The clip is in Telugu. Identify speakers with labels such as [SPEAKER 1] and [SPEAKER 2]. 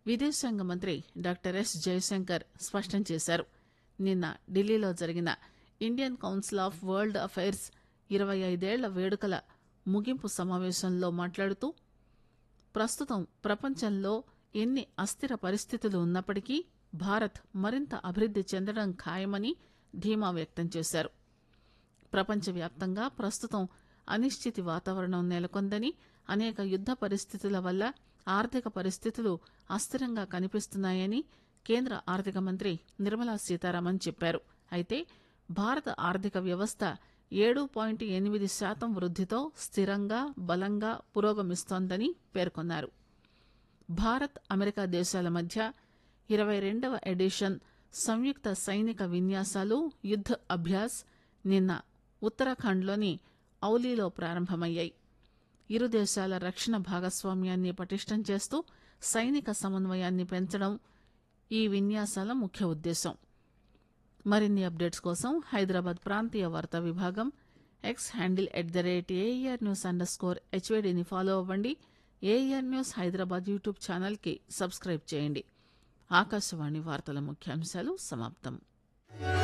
[SPEAKER 1] విదేశాంగ మంత్రి డాక్టర్ ఎస్ జయశంకర్ స్పష్టం చేశారు నిన్న ఢిల్లీలో జరిగిన Indian Council of World Affairs ఇరవై ఐదేళ్ల వేడుకల ముగింపు సమావేశంలో మాట్లాడుతూ ప్రస్తుతం ప్రపంచంలో ఎన్ని అస్థిర పరిస్థితులు ఉన్నప్పటికీ భారత్ మరింత అభివృద్ది చెందడం ఖాయమని ధీమా వ్యక్తం చేశారు ప్రపంచవ్యాప్తంగా ప్రస్తుతం అనిశ్చితి వాతావరణం నెలకొందని అనేక యుద్ద పరిస్థితుల వల్ల ఆర్థిక పరిస్థితులు అస్థిరంగా కనిపిస్తున్నాయని కేంద్ర ఆర్థిక మంత్రి నిర్మలా సీతారామన్ చెప్పారు అయితే భారత ఆర్థిక వ్యవస్థ ఏడు పాయింట్ ఎనిమిది శాతం వృద్దితో స్థిరంగా బలంగా పురోగమిస్తోందని పేర్కొన్నారు భారత్ అమెరికా దేశాల మధ్య ఇరవై రెండవ ఎడిషన్ సంయుక్త సైనిక విన్యాసాలు యుద్ద అభ్యాస్ నిన్న ఉత్తరాఖండ్లోని ఔలీలో ప్రారంభమయ్యాయి ఇరు దేశాల రక్షణ భాగస్వామ్యాన్ని పటిష్టం చేస్తూ సైనిక సమన్వయాన్ని పెంచడం ఈ విన్యాసాల ముఖ్య ఉద్దేశం మరిన్ని అప్డేట్స్ కోసం హైదరాబాద్ ప్రాంతీయ వార్తా విభాగం X handle at the rate AR news underscore హెచ్వేడిని ఫాలో అవ్వండి ఏఆర్ న్యూస్ హైదరాబాద్ యూట్యూబ్ ఛానల్కి సబ్స్క్రైబ్ చేయండి ఆకాశవాణి వార్తల ముఖ్యాంశాలు సమాప్తం